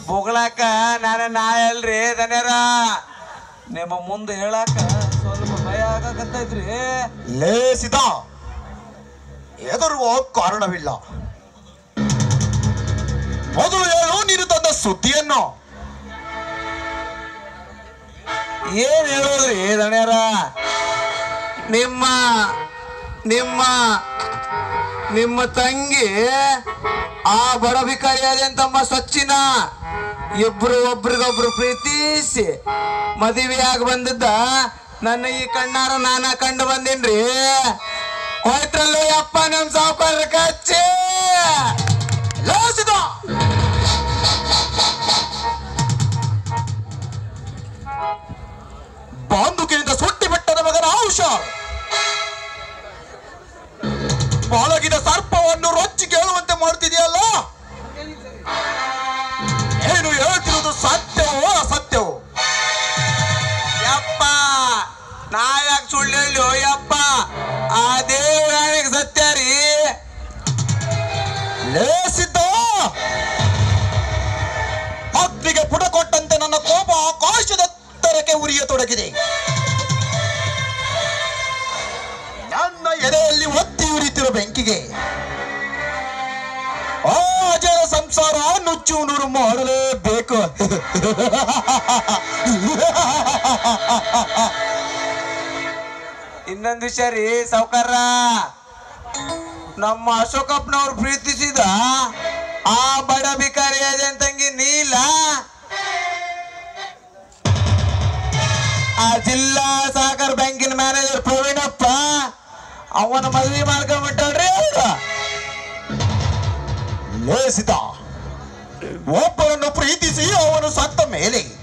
ಬೊಗಳಾಕ ನಾನು ನಾ ಅಲ್ರಿ ದನ್ಯಾರ ನಿಮ್ಮ ಮುಂದೆ ಹೇಳಾಕ ಸ್ವಲ್ಪ ಭಯ ಆಗಕತ್ತೈತ್ರಿ ಲೇಸಿದ ಹೆದರುವ ಕಾರಣವಿಲ್ಲ ಮೊದಲು ಹೇಳು ನೀನು ತಂದ ಸುದ್ದಿಯನ್ನು ಏನ್ ಹೇಳೋದ್ರಿ ದಣ್ಯಾರ ನಿಮ್ಮ ನಿಮ್ಮ ನಿಮ್ಮ ತಂಗಿ ಆ ಬಡ ಭಿಕಾರಿಯಾದಂತಮ್ಮ ಸ್ವಚ್ಛಿನ ಇಬ್ರು ಒಬ್ರಿಗೊಬ್ರು ಪ್ರೀತಿಸಿ ಮದುವೆಯಾಗಿ ಬಂದಿದ್ದ ನನ್ನ ಈ ಕಣ್ಣಾರ ನಾನ ಕಂಡು ಬಂದೇನ್ರಿ ಹೋಯ್ತ್ರಲ್ಲೋ ಯಪ್ಪ ನಮ್ ಸಾವುಕಾರ ಕಚ್ಚಿ ಲೇಸಿದ ಬಾಂದುಕಿನಿಂದ ಸುಟ್ಟಿ ಬೆಟ್ಟದ ಮಗನ ಹುಷಾರ್ ಬಾಳಗಿದ ಸರ್ಪವನ್ನು ರೊಚ್ಚಿ ಕೇಳುವಂತೆ ಮಾಡ್ತಿದೆಯಲ್ಲ ಏನು ಹೇಳ್ತಿರೋದು ಸತ್ಯವೋ ಅಸತ್ಯವೋ ಯಪ್ಪ ನಾ ಯಾಕೆ ಸುಳ್ಳು ಹೇಳು ಯಪ್ಪ ಆ ದೇವರಾಣಿಗೆ ಸತ್ಯ ರೀ ಲೇಸಿದ್ದ ಅಗ್ನಿಗೆ ಪುಟ ಕೊಟ್ಟಂತೆ ನನ್ನ ಕೋಪ ಆಕಾಶದ ಎತ್ತರಕ್ಕೆ ಉರಿಯತೊಡಗಿದೆ ನನ್ನ ಎದೆಯಲ್ಲಿ ಒತ್ತಿ ಉರಿತಿರೋ ಬೆಂಕಿಗೆ ಆ ಅಜರ ಸಂಸಾರ ನುಚ್ಚು ನೂರು ಮಾಡಲೇಬೇಕು ಇನ್ನೊಂದು ವಿಷಯ ರೀ ಸಾವುಕಾರ ನಮ್ಮ ಅಶೋಕಪ್ಪನವ್ರು ಪ್ರೀತಿಸಿದ ಆ ಬಡ ಭಿಕಾರಿ ತಂಗಿ ನೀಲ ಆ ಜಿಲ್ಲಾ ಸಹಕಾರ ಬ್ಯಾಂಕಿನ ಮ್ಯಾನೇಜರ್ ಪ್ರವೀಣಪ್ಪ ಅವನ ಮದುವೆ ಮಾಡ್ಕೊಂಡ್ಬಿಟ್ಟಲ್ರಿ ಅವ್ರು ಲೇಸಿದ ಒಬ್ಬನನ್ನು ಪ್ರೀತಿಸಿ ಅವನು ಸತ್ತ ಮೇಲೆ